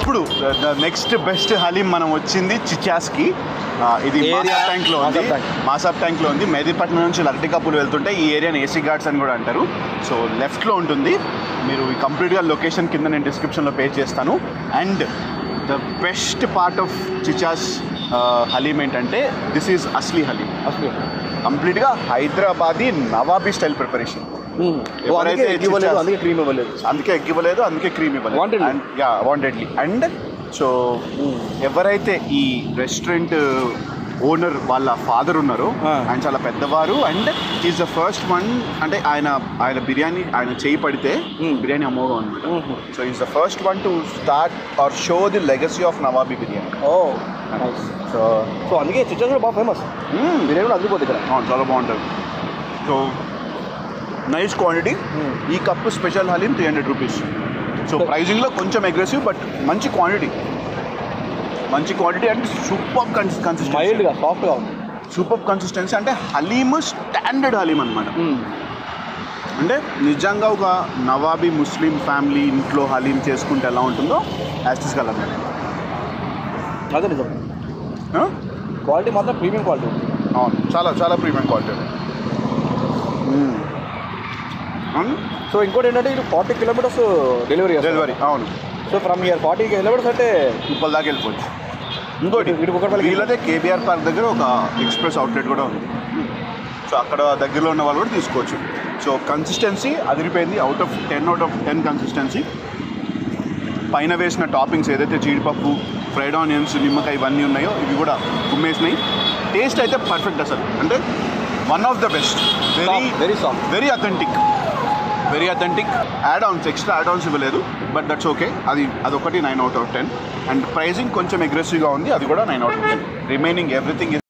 ఇప్పుడు the next best haleem మనం వచ్చింది చిచాస్కి ఆ, ఇది Area, మాసాబ్ ట్యాంక్లో ఉంది మాసాబ్ ట్యాంక్. మాసాబ్ ట్యాంక్లో ఉంది మెహదీపట్నం నుంచి లర్టికాపులు వెళ్తుంటే ఈ ఏరియాని ఏసీ గార్డ్స్ అని కూడా అంటారు సో లెఫ్ట్లో ఉంటుంది మీరు ఈ కంప్లీట్గా లొకేషన్ కింద నేను డిస్క్రిప్షన్లో పే చేస్తాను and the best part of Chichas haleem ఏంటంటే దిస్ ఈజ్ అస్లీ హలీం అసలు కంప్లీట్గా హైదరాబాదీ నవాబీ స్టైల్ ప్రిపరేషన్ అందుకే ఎవరైతే egg ఇవ్వలేదు చిచ్చాస్- అందుకే క్రీమ్ ఇవ్వలేదు అందుకే ఎగ్ ఇవ్వలేదు అందుకే క్రీమ్ ఇవ్వలేదు Wantedly. Yeah wantedly and so ఎవరైతే ఈ రెస్టారెంట్ ఓనర్ వాళ్ళ ఫాదర్ ఉన్నారో Ah. ఆయన చాలా పెద్దవారు and is the first one అంటే ఆయన ఆయన బిర్యానీ ఆయన చేయి పడితే Hmm. బిర్యానీ అమ్మోగా అనమాట Mhm. So is the first one to start or show the legacy of Nawabi biryani oh so so అందుకే చిచ్చన్ కూడా బాగా ఫేమస్ బిర్యానీ కూడా అదిరిపోతుంది ఇక్కడ చాలా బాగుంటుంది సో నైస్ క్వాంటిటీ Hmm. ఈ cup special haleem three hundred rupees so ప్రైజింగ్లో కొంచెం అగ్రెసివ్ బట్ మంచి క్వాంటిటీ మంచి క్వాంటిటీ అండ్ సూపర్ కన్సిస్టెన్సీ మైల్డ్గా సాఫ్ట్గా ఉంది సూపర్ కన్సిస్టెన్సీ అంటే హలీమ్ స్టాండర్డ్ హలీం అనమాట అంటే నిజంగా ఒక నవాబీ ముస్లిం ఫ్యామిలీ ఇంట్లో హలీం చేసుకుంటే ఎలా ఉంటుందో యాస్టిస్ కలర్ అదే నిజం క్వాలిటీ మాత్రం ప్రీమియం క్వాలిటీ ఉంది అవును చాలా చాలా ప్రీమియం క్వాలిటీ సో ఇంకోటి ఏంటంటే ఇది ఫార్టీ కిలోమీటర్స్ డెలివరీ డెలివరీ అవును so from here forty kilometres అంటే ఉప్పల్ దాకా వెళ్ళిపోవచ్చు ఇంకోటి ఇటు కుక్కడపల్లికి వీళ్ళదే కేబీఆర్ పార్క్ దగ్గర ఒక ఎక్స్ప్రెస్ అవుట్లెట్ కూడా ఉంది సో అక్కడ దగ్గరలో ఉన్న వాళ్ళు కూడా తీసుకోవచ్చు సో కన్సిస్టెన్సీ అదిరిపోయింది out of ten out of ten consistency పైన వేసిన టాపింగ్స్ ఏదైతే జీడిపప్పు ఫ్రైడ్ ఆనియన్స్ నిమ్మకాయ ఇవన్నీ ఉన్నాయో ఇవి కూడా కుమ్మేసినాయి టేస్ట్ అయితే పర్ఫెక్ట్ అసలు అంటే one of the best very very soft very authentic very authentic add ons extra add ons ఇవ్వలేదు బట్ దట్స్ ఓకే అది అదొకటి nine out of ten and pricing కొంచెం అగ్రెసివ్గా ఉంది అది కూడా nine out of ten remaining everything